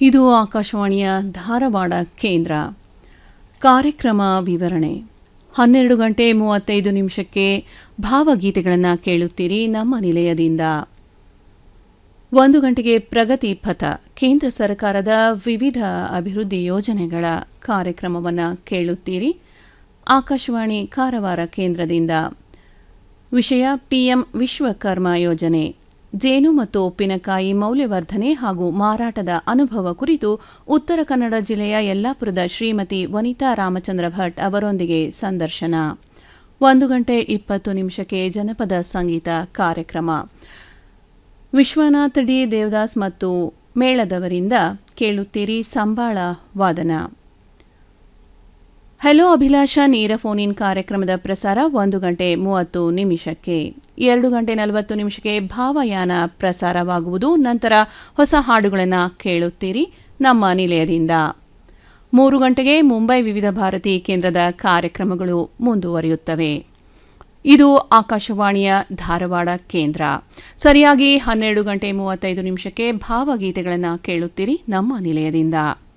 ಇದು ಆಕಾಶವಾಣಿಯ ಧಾರವಾಡ ಕೇಂದ್ರ ಕಾರ್ಯಕ್ರಮ ವಿವರಣೆ ಹನ್ನೆರಡು ಗಂಟೆ ಮೂವತ್ತೈದು ನಿಮಿಷಕ್ಕೆ ಭಾವಗೀತೆಗಳನ್ನು ಕೇಳುತ್ತೀರಿ ನಮ್ಮ ನಿಲಯದಿಂದ ಒಂದು ಗಂಟೆಗೆ ಪ್ರಗತಿ ಪಥ ಕೇಂದ್ರ ಸರ್ಕಾರದ ವಿವಿಧ ಅಭಿವೃದ್ಧಿ ಯೋಜನೆಗಳ ಕಾರ್ಯಕ್ರಮವನ್ನು ಕೇಳುತ್ತೀರಿ ಆಕಾಶವಾಣಿ ಕಾರವಾರ ಕೇಂದ್ರದಿಂದ ವಿಷಯ ಪಿಎಂ ವಿಶ್ವಕರ್ಮ ಯೋಜನೆ ಜೇನು ಮತ್ತು ಉಪ್ಪಿನಕಾಯಿ ಮೌಲ್ಯವರ್ಧನೆ ಹಾಗೂ ಮಾರಾಟದ ಅನುಭವ ಕುರಿತು ಉತ್ತರ ಕನ್ನಡ ಜಿಲ್ಲೆಯ ಯಲ್ಲಾಪುರದ ಶ್ರೀಮತಿ ವನಿತಾ ರಾಮಚಂದ್ರ ಭಟ್ ಅವರೊಂದಿಗೆ ಸಂದರ್ಶನ ಒಂದು ಗಂಟೆ ಇಪ್ಪತ್ತು ನಿಮಿಷಕ್ಕೆ ಜನಪದ ಸಂಗೀತ ಕಾರ್ಯಕ್ರಮ ವಿಶ್ವನಾಥ್ ಡಿ ದೇವದಾಸ್ ಮತ್ತು ಮೇಳದವರಿಂದ ಕೇಳುತ್ತೀರಿ ಸಂಬಾಳ ವಾದನ ಹಲೋ ಅಭಿಲಾಷ ನೇರ ಫೋನ್ ಇನ್ ಕಾರ್ಯಕ್ರಮದ ಪ್ರಸಾರ ಒಂದು ಗಂಟೆ ಮೂವತ್ತು ನಿಮಿಷಕ್ಕೆ ಎರಡು ಗಂಟೆ ನಲವತ್ತು ನಿಮಿಷಕ್ಕೆ ಭಾವಯಾನ ಪ್ರಸಾರವಾಗುವುದು ನಂತರ ಹೊಸ ಹಾಡುಗಳನ್ನು ಕೇಳುತ್ತೀರಿ ನಮ್ಮ ನಿಲಯದಿಂದ ಮೂರು ಗಂಟೆಗೆ ಮುಂಬೈ ವಿವಿಧ ಭಾರತಿ ಕೇಂದ್ರದ ಕಾರ್ಯಕ್ರಮಗಳು ಮುಂದುವರಿಯುತ್ತವೆ ಇದು ಆಕಾಶವಾಣಿಯ ಧಾರವಾಡ ಕೇಂದ್ರ ಸರಿಯಾಗಿ ಹನ್ನೆರಡು ಗಂಟೆ ಮೂವತ್ತೈದು ನಿಮಿಷಕ್ಕೆ ಭಾವಗೀತೆಗಳನ್ನು ಕೇಳುತ್ತೀರಿ ನಮ್ಮ ನಿಲಯದಿಂದ